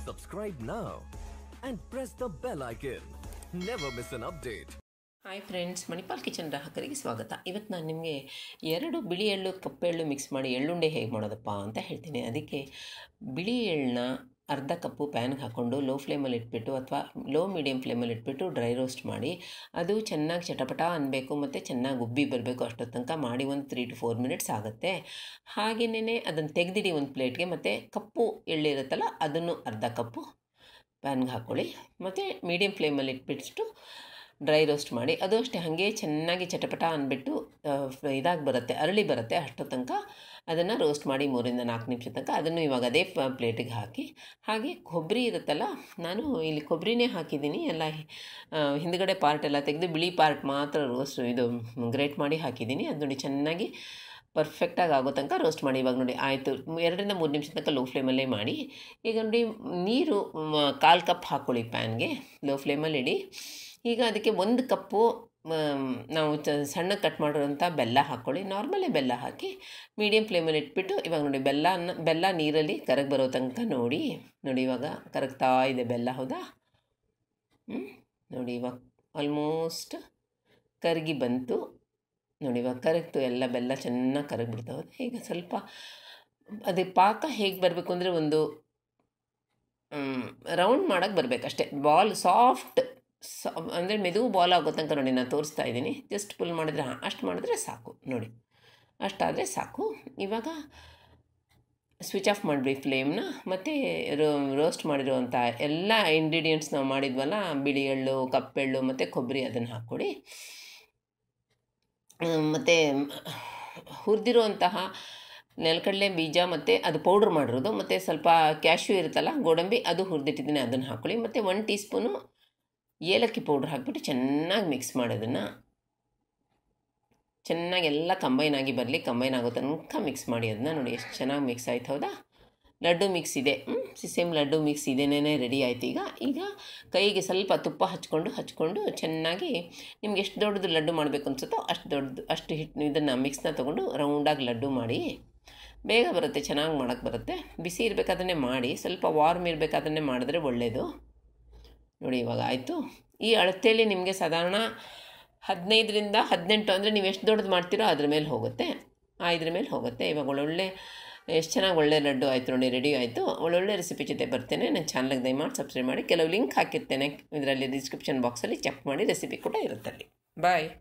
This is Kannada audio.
Subscribe now and press the bell icon. Never miss an update. Hi friends Manipal kitchen ಗ್ರಾಹಕರಿಗೆ ಸ್ವಾಗತ ಇವತ್ತು ನಾನು ನಿಮಗೆ ಎರಡು ಬಿಳಿ ಎಳ್ಳು ಕಪ್ಪು ಎಳ್ಳು ಮಿಕ್ಸ್ ಮಾಡಿ ಎಳ್ಳುಂಡೆ ಹೇಗೆ ಮಾಡೋದಪ್ಪ ಅಂತ ಹೇಳ್ತೀನಿ ಅದಕ್ಕೆ ಬಿಳಿ ಎಳ್ಳನ್ನ ಅರ್ಧ ಕಪ್ಪು ಪ್ಯಾನ್ಗೆ ಹಾಕ್ಕೊಂಡು ಲೋ ಫ್ಲೇಮಲ್ಲಿ ಇಟ್ಬಿಟ್ಟು ಅಥವಾ ಲೋ ಮೀಡಿಯಮ್ ಫ್ಲೇಮಲ್ಲಿ ಇಟ್ಬಿಟ್ಟು ಡ್ರೈ ರೋಸ್ಟ್ ಮಾಡಿ ಅದು ಚೆನ್ನಾಗಿ ಚಟಪಟ ಅನ್ನಬೇಕು ಮತ್ತು ಚೆನ್ನಾಗಿ ಉಬ್ಬಿ ಬರಬೇಕು ಅಷ್ಟೊತ್ತು ತನಕ ಮಾಡಿ ಒಂದು ತ್ರೀ ಟು ಫೋರ್ ಮಿನಿಟ್ಸ್ ಆಗುತ್ತೆ ಹಾಗೆಯೇ ಅದನ್ನು ತೆಗೆದಿಡಿ ಒಂದು ಪ್ಲೇಟ್ಗೆ ಮತ್ತು ಕಪ್ಪು ಎಳ್ಳಿರುತ್ತಲ್ಲ ಅದನ್ನು ಅರ್ಧ ಕಪ್ಪು ಪ್ಯಾನ್ಗೆ ಹಾಕ್ಕೊಳ್ಳಿ ಮತ್ತು ಮೀಡಿಯಮ್ ಫ್ಲೇಮಲ್ಲಿ ಇಟ್ಬಿಟ್ಟು ಡ್ರೈ ರೋಸ್ಟ್ ಮಾಡಿ ಅದು ಅಷ್ಟೇ ಹಾಗೆ ಚೆನ್ನಾಗಿ ಚಟಪಟ ಅಂದ್ಬಿಟ್ಟು ಇದಾಗಿ ಬರುತ್ತೆ ಅರಳಿ ಬರುತ್ತೆ ಅಷ್ಟೋ ತನಕ ಅದನ್ನು ರೋಸ್ಟ್ ಮಾಡಿ ಮೂರಿಂದ ನಾಲ್ಕು ನಿಮಿಷ ತನಕ ಅದನ್ನು ಇವಾಗ ಅದೇ ಪ್ಲೇಟಿಗೆ ಹಾಕಿ ಹಾಗೆ ಕೊಬ್ಬರಿ ಇರುತ್ತಲ್ಲ ನಾನು ಇಲ್ಲಿ ಕೊಬ್ಬರಿನೇ ಹಾಕಿದ್ದೀನಿ ಎಲ್ಲ ಆ, ಹಿಂದ್ಗಡೆ ಪಾರ್ಟ್ ಎಲ್ಲ ತೆಗೆದು ಬಿಳಿ ಪಾರ್ಟ್ ಮಾತ್ರ ರೋಸ್ಟ್ ಇದು ಗ್ರೇಟ್ ಮಾಡಿ ಹಾಕಿದ್ದೀನಿ ಅದು ನೋಡಿ ಚೆನ್ನಾಗಿ ಪರ್ಫೆಕ್ಟಾಗಿ ಆಗೋ ತನಕ ರೋಸ್ಟ್ ಮಾಡಿ ಇವಾಗ ನೋಡಿ ಆಯಿತು ಎರಡರಿಂದ ಮೂರು ನಿಮಿಷ ತನಕ ಲೋ ಫ್ಲೇಮಲ್ಲೇ ಮಾಡಿ ಈಗ ನೋಡಿ ನೀರು ಕಾಲು ಕಪ್ ಹಾಕ್ಕೊಳ್ಳಿ ಪ್ಯಾನ್ಗೆ ಲೋ ಫ್ಲೇಮಲ್ಲಿ ಇಡಿ ಈಗ ಅದಕ್ಕೆ ಒಂದು ಕಪ್ಪು ಮ್, ನಾವು ಚ ಸಣ್ಣ ಕಟ್ ಮಾಡಿರೋಂಥ ಬೆಲ್ಲ ಹಾಕ್ಕೊಳ್ಳಿ ನಾರ್ಮಲೇ ಬೆಲ್ಲ ಹಾಕಿ ಮೀಡಿಯಮ್ ಫ್ಲೇಮಲ್ಲಿ ಇಟ್ಬಿಟ್ಟು ಇವಾಗ ನೋಡಿ ಬೆಲ್ಲನ ಬೆಲ್ಲ ನೀರಲ್ಲಿ ಕರಗಿ ಬರೋ ತನಕ ನೋಡಿ ನೋಡಿ ಇವಾಗ ಕರಗ್ತಾ ಇದೆ ಬೆಲ್ಲ ಹೌದಾ ಹ್ಮ್? ನೋಡಿ ಇವಾಗ ಆಲ್ಮೋಸ್ಟ್ ಕರಗಿ ಬಂತು ನೋಡಿ ಇವಾಗ ಕರಗ್ತು ಎಲ್ಲ ಬೆಲ್ಲ ಚೆನ್ನಾಗಿ ಕರಗಿಬಿಡ್ತಾವೆ ಈಗ ಸ್ವಲ್ಪ ಅದೇ ಪಾಕ ಹೇಗೆ ಬರಬೇಕು ಅಂದರೆ ಒಂದು ರೌಂಡ್ ಮಾಡೋಕ್ಕೆ ಬರಬೇಕಷ್ಟೆ ಬಾಲ್ ಸಾಫ್ಟ್ ಸಾ ಅಂದರೆ ಮೆದು ಬಾಲ್ ಆಗೋ ತನಕ ನೋಡಿ ನಾನು ತೋರಿಸ್ತಾ ಇದ್ದೀನಿ ಜಸ್ಟ್ ಫುಲ್ ಮಾಡಿದ್ರೆ ಹಾಂ ಅಷ್ಟು ಮಾಡಿದ್ರೆ ಸಾಕು ನೋಡಿ ಅಷ್ಟಾದರೆ ಸಾಕು ಇವಾಗ ಸ್ವಿಚ್ ಆಫ್ ಮಾಡಿಬಿಡಿ ಫ್ಲೇಮ್ನ ಮತ್ತು ರೋಸ್ಟ್ ಮಾಡಿರುವಂಥ ಎಲ್ಲ ಇಂಗ್ರೀಡಿಯೆಂಟ್ಸ್ ನಾವು ಮಾಡಿದ್ವಲ್ಲ ಬಿಳಿ ಎಳ್ಳು ಕಪ್ಪೆಳ್ಳು ಮತ್ತು ಕೊಬ್ಬರಿ ಅದನ್ನು ಹಾಕ್ಕೊಡಿ ಮತ್ತು ಹುರಿದಿರುವಂತಹ ನೆಲಕಡಲೆ ಬೀಜ ಮತ್ತು ಅದು ಪೌಡ್ರ್ ಮಾಡಿರೋದು ಮತ್ತು ಸ್ವಲ್ಪ ಕ್ಯಾಶ್ಯೂ ಇರುತ್ತಲ್ಲ ಗೋಡಂಬಿ ಅದು ಹುರಿದಿಟ್ಟಿದ್ದೀನಿ ಅದನ್ನು ಹಾಕ್ಕೊಳ್ಳಿ ಮತ್ತು ಒನ್ ಟೀ ಸ್ಪೂನು ಏಲಕ್ಕಿ ಪೌಡ್ರ್ ಹಾಕ್ಬಿಟ್ಟು ಚೆನ್ನಾಗಿ ಮಿಕ್ಸ್ ಮಾಡೋದನ್ನು ಚೆನ್ನಾಗಿ ಎಲ್ಲ ಕಂಬೈನ್ ಆಗಿ ಬರಲಿ ಕಂಬೈನ್ ಆಗೋ ತನಕ ಮಿಕ್ಸ್ ಮಾಡಿ ಅದನ್ನ ನೋಡಿ ಎಷ್ಟು ಚೆನ್ನಾಗಿ ಮಿಕ್ಸ್ ಆಯ್ತು ಹೌದಾ ಲಡ್ಡು ಮಿಕ್ಸ್ ಇದೆ ಸೇಮ್ ಲಡ್ಡು ಮಿಕ್ಸ್ ಇದೇನೇ ರೆಡಿ ಆಯ್ತು ಈಗ ಈಗ ಕೈಗೆ ಸ್ವಲ್ಪ ತುಪ್ಪ ಹಚ್ಕೊಂಡು ಹಚ್ಕೊಂಡು ಚೆನ್ನಾಗಿ ನಿಮ್ಗೆ ಎಷ್ಟು ದೊಡ್ಡದು ಲಡ್ಡು ಮಾಡಬೇಕು ಅನ್ಸುತ್ತೋ ಅಷ್ಟು ದೊಡ್ಡದು ಅಷ್ಟು ಹಿಟ್ಟು ಇದನ್ನು ಮಿಕ್ಸ್ನ ತೊಗೊಂಡು ರೌಂಡಾಗಿ ಲಡ್ಡು ಮಾಡಿ ಬೇಗ ಬರುತ್ತೆ ಚೆನ್ನಾಗಿ ಮಾಡೋಕ್ಕೆ ಬರುತ್ತೆ ಬಿಸಿ ಇರಬೇಕಾದ್ರೆ ಮಾಡಿ ಸ್ವಲ್ಪ ವಾರ್ಮ್ ಇರಬೇಕಾದ್ರೆ ಮಾಡಿದ್ರೆ ಒಳ್ಳೆಯದು ನೋಡಿ ಇವಾಗ ಆಯಿತು ಈ ಅಳತೆಯಲ್ಲಿ ನಿಮಗೆ ಸಾಧಾರಣ ಹದಿನೈದರಿಂದ ಹದಿನೆಂಟು ಅಂದರೆ ನೀವು ಎಷ್ಟು ದೊಡ್ಡದು ಮಾಡ್ತೀರೋ ಅದ್ರ ಮೇಲೆ ಹೋಗುತ್ತೆ ಆ ಇದ್ರ ಮೇಲೆ ಹೋಗುತ್ತೆ ಇವಾಗ ಒಳ್ಳೊಳ್ಳೆ ಎಷ್ಟು ಚೆನ್ನಾಗಿ ಒಳ್ಳೆ ಲಡ್ಡು ಆಯಿತು ನೋಡಿ ರೆಡಿ ಆಯಿತು ಒಳ್ಳೊಳ್ಳೆ ರೆಸಿಪಿ ಜೊತೆ ಬರ್ತೇನೆ ನನ್ನ ಚಾನಲ್ಗೆ ದಯಮಾಡಿ ಸಬ್ಸ್ಕ್ರೈಬ್ ಮಾಡಿ ಕೆಲವು ಲಿಂಕ್ ಹಾಕಿರ್ತೇನೆ ಇದರಲ್ಲಿ ಡಿಸ್ಕ್ರಿಪ್ಷನ್ ಬಾಕ್ಸಲ್ಲಿ ಚೆಕ್ ಮಾಡಿ ರೆಸಿಪಿ ಕೂಡ ಇರುತ್ತೆ ಅಲ್ಲಿ ಬಾಯ್